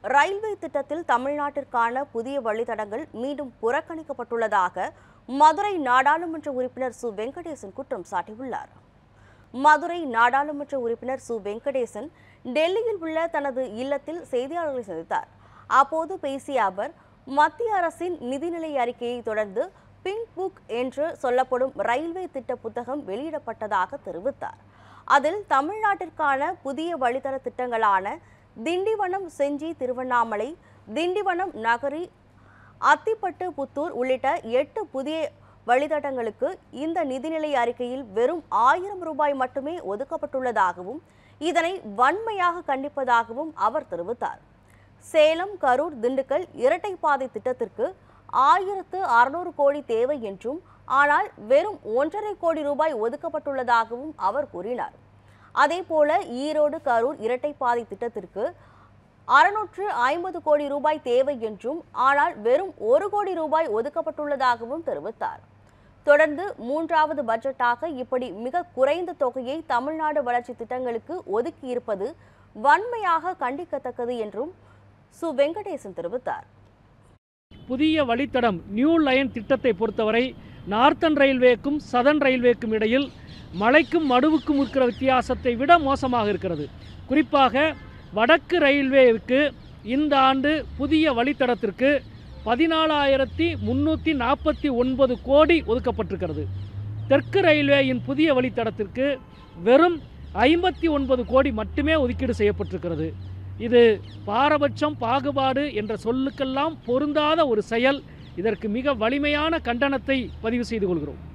railway திட்டத்தில் தமிழ்நாட்டிற்கான புதிய வழித்தடங்கள் மீண்டும் புறக்கணிக்கப்பட்டுள்ளதாக மதுரை நாடாளுமன்ற உறுப்பினர் சு வெங்கடேசன் குற்றம் சாட்டியுள்ளார் மதுரை நாடாளுமன்ற உறுப்பினர் சு வெங்கடேசன் டெல்லியில் உள்ள தனது இல்லத்தில் செய்தியாளர்களை சந்தித்தார் அப்போது பேசிய அவர் மத்திய அரசின் நிதிநிலை அறிக்கையை தொடர்ந்து பிங்க் புக் என்று சொல்லப்படும் ரயில்வே திட்ட புத்தகம் வெளியிடப்பட்டதாக தெரிவித்தார் அதில் தமிழ்நாட்டிற்கான புதிய வழித்தட திட்டங்களான திண்டிவனம் செஞ்சி திருவண்ணாமலை திண்டிவனம் நகரி அத்திப்பட்டு புத்தூர் உள்ளிட்ட எட்டு புதிய வழித்தடங்களுக்கு இந்த நிதிநிலை அறிக்கையில் வெறும் ஆயிரம் ரூபாய் மட்டுமே ஒதுக்கப்பட்டுள்ளதாகவும் இதனை வன்மையாக கண்டிப்பதாகவும் அவர் தெரிவித்தார் சேலம் கரூர் திண்டுக்கல் இரட்டைப்பாதை திட்டத்திற்கு ஆயிரத்து அறுநூறு கோடி தேவை என்றும் ஆனால் வெறும் ஒன்றரை கோடி ரூபாய் ஒதுக்கப்பட்டுள்ளதாகவும் அவர் கூறினார் அதேபோல ஈரோடு கரூர் இரட்டைப்பாதை திட்டத்திற்கு அறுநூற்று ஐம்பது கோடி ரூபாய் தேவை என்றும் ஆனால் வெறும் ஒரு கோடி ரூபாய் ஒதுக்கப்பட்டுள்ளதாகவும் தெரிவித்தார் தொடர்ந்து மூன்றாவது பட்ஜெட்டாக இப்படி மிக குறைந்த தொகையை தமிழ்நாடு வளர்ச்சி திட்டங்களுக்கு ஒதுக்கியிருப்பது வன்மையாக கண்டிக்கத்தக்கது என்றும் சு வெங்கடேசன் தெரிவித்தார் புதிய வழித்தடம் நியூ லைன் திட்டத்தை பொறுத்தவரை நார்த்தன் ரயில்வேக்கும் சதன் ரயில்வேக்கும் இடையில் மலைக்கும் மடுவுக்கும் இருக்கிற வித்தியாசத்தை விட மோசமாக இருக்கிறது குறிப்பாக வடக்கு ரயில்வேவுக்கு இந்த ஆண்டு புதிய வழித்தடத்திற்கு பதினாலாயிரத்தி முன்னூற்றி நாற்பத்தி ஒன்பது கோடி ஒதுக்கப்பட்டிருக்கிறது தெற்கு ரயில்வேயின் புதிய வழித்தடத்திற்கு வெறும் ஐம்பத்தி ஒன்பது கோடி மட்டுமே ஒதுக்கீடு செய்யப்பட்டிருக்கிறது இது பாரபட்சம் பாகுபாடு என்ற சொல்லுக்கெல்லாம் பொருந்தாத ஒரு செயல் இதற்கு மிக வலிமையான கண்டனத்தை பதிவு செய்து கொள்கிறோம்